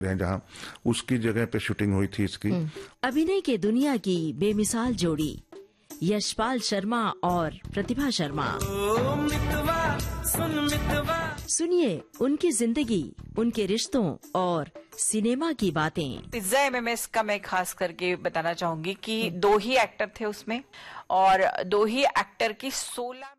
हैं जहाँ उसकी जगह पे शूटिंग हुई थी इसकी अभिनय के दुनिया की बेमिसाल जोड़ी यशपाल शर्मा और प्रतिभा शर्मा सुनिए उनकी जिंदगी उनके रिश्तों और सिनेमा की बातें पिज्जा एमएमएस का मैं खास करके बताना चाहूंगी कि दो ही एक्टर थे उसमें और दो ही एक्टर की 16 मिनट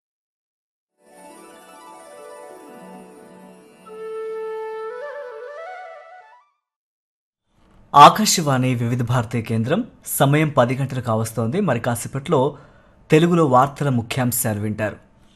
ఆకాశవాణి వివిధ భారతి కేంద్రం సమయం పది గంటలు కావస్తోంది మరి కాసేపట్లో తెలుగులో వార్తల ముఖ్యాంశాలు వింటారు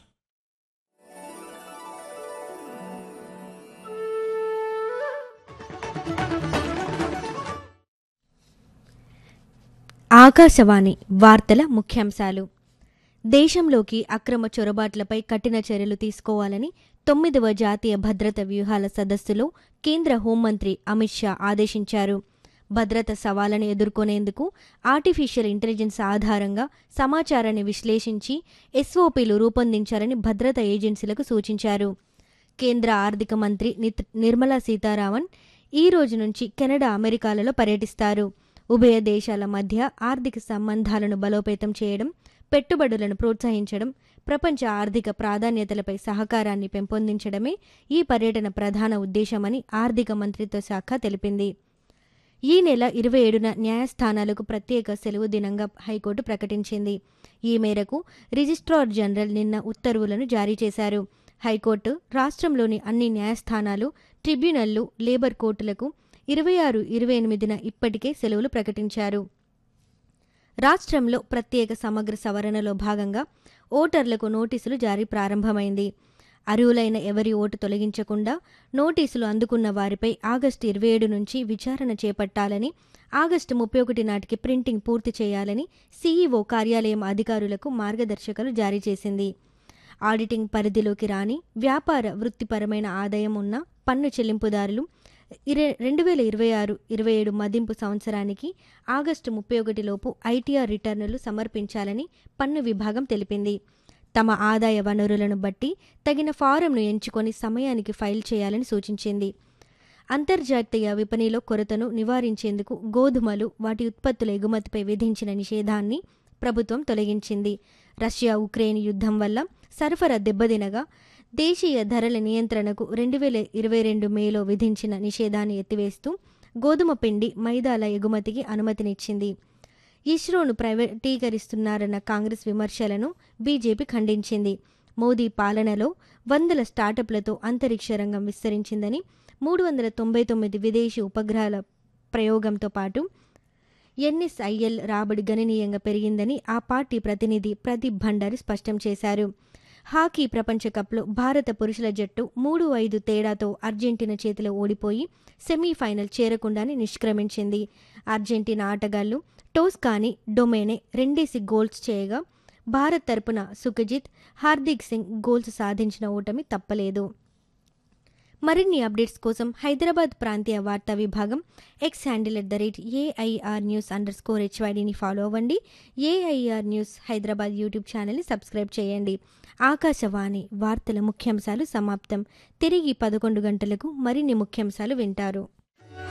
ఆకాశవాణి వార్తల ముఖ్యాంశాలు దేశంలోకి అక్రమ చొరబాట్లపై కఠిన చర్యలు తీసుకోవాలని తొమ్మిదవ జాతీయ భద్రత వ్యూహాల సదస్సులో కేంద్ర హోంమంత్రి అమిత్ షా ఆదేశించారు భద్రత సవాళ్లను ఎదుర్కొనేందుకు ఆర్టిఫిషియల్ ఇంటెలిజెన్స్ ఆధారంగా సమాచారాన్ని విశ్లేషించి ఎస్ఓపీలు రూపొందించాలని భద్రతా ఏజెన్సీలకు సూచించారు కేంద్ర ఆర్థిక మంత్రి నిత్- నిర్మలా సీతారామన్ ఈ రోజు నుంచి కెనడా అమెరికాలలో పర్యటిస్తారు ఉభయ దేశాల మధ్య ఆర్థిక సంబంధాలను బలోపేతం చేయడం పెట్టుబడులను ప్రోత్సహించడం ప్రపంచ ఆర్థిక ప్రాధాన్యతలపై సహకారాన్ని పెంపొందించడమే ఈ పర్యటన ప్రధాన ఉద్దేశమని ఆర్థిక మంత్రిత్వ శాఖ తెలిపింది ఈ నెల ఇరవై ఏడున న్యాయస్థానాలకు ప్రత్యేక సెలవు దినంగా హైకోర్టు ప్రకటించింది ఈ మేరకు రిజిస్ట్రార్ జనరల్ నిన్న ఉత్తర్వులను జారీ చేశారు హైకోర్టు రాష్ట్రంలోని అన్ని న్యాయస్థానాలు ట్రిబ్యునళ్లు లేబర్ కోర్టులకు ఇరవై ఆరు ఇరవై ఎనిమిదిన ఇప్పటికే సెలవులు ప్రకటించారు రాష్ట్రంలో ప్రత్యేక సమగ్ర సవరణలో భాగంగా ఓటర్లకు నోటీసులు జారీ ప్రారంభమైంది అర్హులైన ఎవరి ఓటు తొలగించకుండా నోటీసులు అందుకున్న వారిపై ఆగస్టు ఇరవై ఏడు నుంచి విచారణ చేపట్టాలని ఆగస్టు ముప్పై ఒకటి నాటికి ప్రింటింగ్ పూర్తి చేయాలని సీఈఓ కార్యాలయం అధికారులకు మార్గదర్శకాలు జారీ చేసింది ఆడిటింగ్ పరిధిలోకి రాని వ్యాపార వృత్తిపరమైన ఆదాయం ఉన్న పన్ను చెల్లింపుదారులు ఇరే రెండు వేల ఇరవై ఆరు ఇరవై ఏడు మదింపు సంవత్సరానికి ఆగస్టు ముప్పై ఒకటిలోపు ఐటీఆర్ రిటర్నులు సమర్పించాలని పన్ను విభాగం తెలిపింది తమ ఆదాయ వనరులను బట్టి తగిన ఫారంను ఎంచుకొని సమయానికి ఫైల్ చేయాలని సూచించింది అంతర్జాతీయ విపణిలో కొరతను నివారించేందుకు గోధుమలు వాటి ఉత్పత్తుల ఎగుమతిపై విధించిన నిషేధాన్ని ప్రభుత్వం తొలగించింది రష్యా ఉక్రెయిన్ యుద్ధం వల్ల సరఫరా దెబ్బతినగా దేశీయ ధరల నియంత్రణకు రెండు వేల ఇరవై రెండు మేలో విధించిన నిషేధాన్ని ఎత్తివేస్తూ గోధుమ పిండి మైదాల ఎగుమతికి అనుమతినిచ్చింది ఇస్రోను ప్రైవేటీకరిస్తున్నారన్న కాంగ్రెస్ విమర్శలను బీజేపీ ఖండించింది మోదీ పాలనలో వందల స్టార్టప్లతో అంతరిక్ష రంగం విస్తరించిందని మూడు వందల తొంభై తొమ్మిది విదేశీ ఉపగ్రహాల ప్రయోగంతో పాటు ఎన్ఎస్ఐఎల్ రాబడి గణనీయంగా పెరిగిందని ఆ పార్టీ ప్రతినిధి ప్రదీప్ భండారి స్పష్టం చేశారు హాకీ ప్రపంచ కప్లో భారత పురుషుల జట్టు మూడు ఐదు తేడాతో అర్జెంటీనా చేతిలో ఓడిపోయి సెమీఫైనల్ చేరకుండానే నిష్క్రమించింది అర్జెంటీనా ఆటగాళ్లు టోస్ కాని డొమేనే రెండేసి గోల్స్ చేయగా భారత్ తరపున సుఖజిత్ హార్దిక్ సింగ్ గోల్స్ సాధించిన ఓటమి తప్పలేదు మరిన్ని అప్డేట్స్ కోసం హైదరాబాద్ ప్రాంతీయ వార్తా విభాగం X handle at the rate AIR news underscore హెచ్వైడిని ఫాలో అవ్వండి ఏఐఆర్ న్యూస్ హైదరాబాద్ యూట్యూబ్ ఛానల్ని సబ్స్క్రైబ్ చేయండి ఆకాశవాణి వార్తల ముఖ్యాంశాలు సమాప్తం తిరిగి పదకొండు గంటలకు మరిన్ని ముఖ్యాంశాలు వింటారు